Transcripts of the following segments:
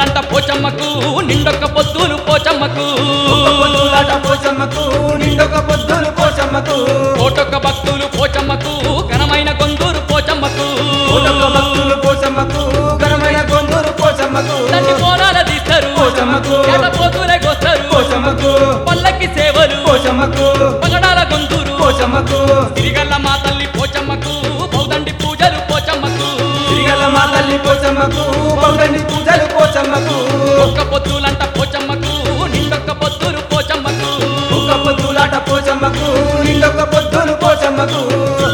పొద్దులంట పోచమ్మకు నిండొక్క పొద్దులు పోచమ్మకు పొద్దులాట పోచమ్మకు నిండొక పొద్దులు పోచమ్మకు కోటొక్క భక్తులు పోచమ్మకు ఘనమైన గొంతూరు పోచమ్మకు కోటొక్క భక్తులు పోచమ్మకు ఘనమైన గొంతులు పోచమ్మకు తండ్రి పోరాల తీస్తారు పోచమ్మకు. పోతులే కోస్తారు పోచమ్మకు పల్లకి సేవలు పోచమ్మకు పగడాల గొంతూరు పోచమ్మకు తిరిగల్ల మా తల్లి పోచమ్మకు బౌదండి పూజలు పోచమ్మకు తిరిగల మా తల్లి పోచమ్మకు పౌడని పూజలు పోచమ్మకు ఒక్క పొద్దులంట పోచమ్మకు నిండొక్క పొద్దులు పోచమ్మకు ఒక్క పొద్దులాట పోచమ్మకు నిండొక పొద్దులు పోచమ్మకు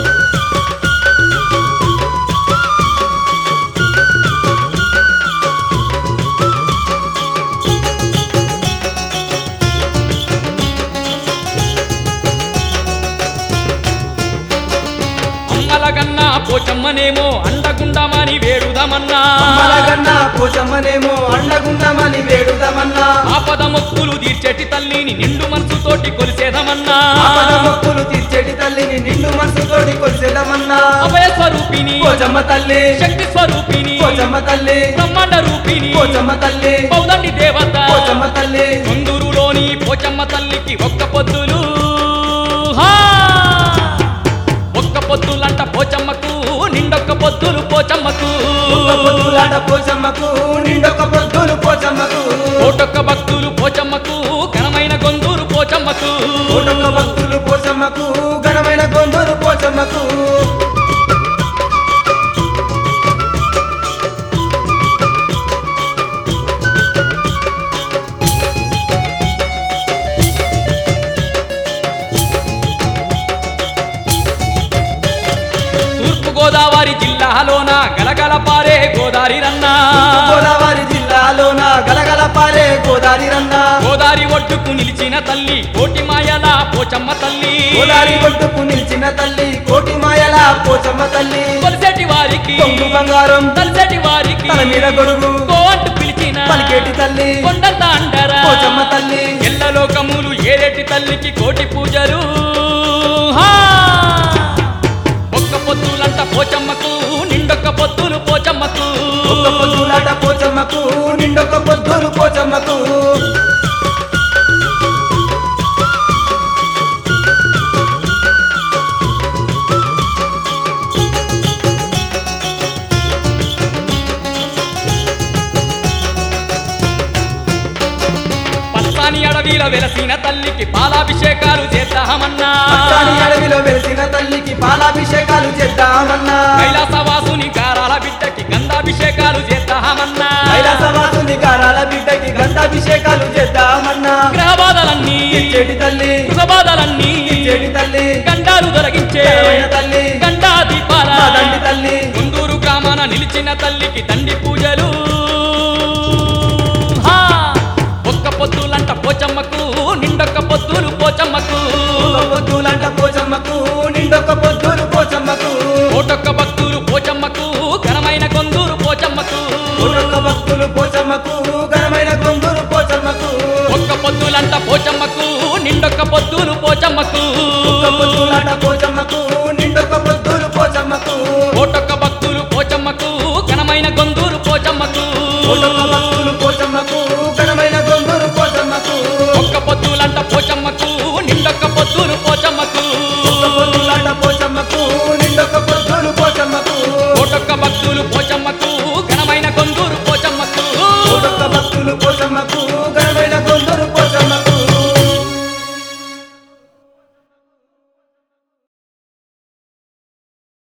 అమ్మలగన్న పోచమ్మనేమో అండగుండమని వేడుదమన్నా అమ్మలగన్న పోచమ్మనేమో అండగుండమని వేడుదమన్నా ఆపద మొక్కులు తీర్చెటి తల్లిని నిండు మనసుతోటి కొలిసేదమన్నా ఆపద మొక్కులు తీర్చేటి తల్లిని నిండు మనసుతోటి కొలిసేదమన్నా అభయ స్వరూపిణి పోచమ్మ తల్లి శక్తి స్వరూపిణి పోచమ్మ తల్లి బ్రహ్మాండ రూపిణి పోచమ్మ తల్లి పౌదండి దేవత పోచమ్మ తల్లి కొందూరులోని పోచమ్మ తల్లికి ఒక్క పొద్దులు హా! ఒక్క పొద్దులంట పోచమ్మకు నిండొక్క పొద్దులు పోచమ్మకు ఒక్క పొద్దులాట పోచమ్మకు నిండొక పొద్దులు పోచమ్మకు కోటొక్క భక్తులు పోచమ్మకు ఘనమైన గొంతూరు పోచమ్మకు కోటొక్క భక్తులు పోచమ్మకు ఘనమైన గొంతులు పోచమ్మకు తూర్పు గోదావరి జిల్లాలోన గలగల పారే గోదారి రన్నా గోదావరి జిల్లాలోన గలగల పారే గోదావరి రన్న గోదారి ఒడ్డుకు నిలిచిన తల్లి కోటి మాయల పోచమ్మ తల్లి గోదావరి ఒడ్డుకు నిలిచిన తల్లి కోటి మాయల పోచమ్మ తల్లి కొలిసేటి వారికి కొంగు బంగారం తలసేటి వారికి తల మీద గొడుగు కో అంటూ పిలిచిన పలికేటి తల్లి కొండంత అండరా పోచమ్మ తల్లి ఎల్లలోకములు ఏరేటి తల్లికి కోటి పూజలు హా! ఒక్క పొద్దులంట పోచమ్మకు నిండొక్క పొద్దులు పోచమ్మకు ఒక్క పొద్దులాట పోచమ్మకు నిండొక పొద్దులు పోచమ్మకు పచ్చాని అడవిలో వెలసిన తల్లికి పాలాభిషేకాలు చేద్దామన్నా పచ్చాని అడవిలో వెలిసిన తల్లికి పాలాభిషేకాలు చేద్దామన్నా కైలాసవాసుని కారాల బిడ్డకి గంధాభిషేకాలు చేద్దామన్నా కైలాసవాసుని కారాల బిడ్డకి గంధాభిషేకాలు చేద్దామన్నా గ్రహ బాధలన్నీ ఇచ్చేటి తల్లి సుఖబాధలన్నీ ఇచ్చేటి తల్లి గండాలు తొలగించే ఘనమైన తల్లి గండా దీపాల మా తండ్రి తల్లి గుంటూరు గ్రామాన నిలిచిన తల్లికి తండ్రి పూజలు హా! ఒక్క పొద్దులంట పోచమ్మకు నిండొక్క పొద్దులు పోచమ్మకు ఒక్క పొద్దులంట పోచమ్మకు నిండొక పొద్దులు పోచమ్మకు కోటొక్క భక్తులు పోచమ్మకు ఘనమైన కొందూరు పోచమ్మకు ఒక్కొక్క భక్తులు పోచమ్మకు ఘనమైన గొంతులు పోచమ్మకు ఒక్క పొద్దులంట పోచమ్మకు నిండొక్క పొద్దు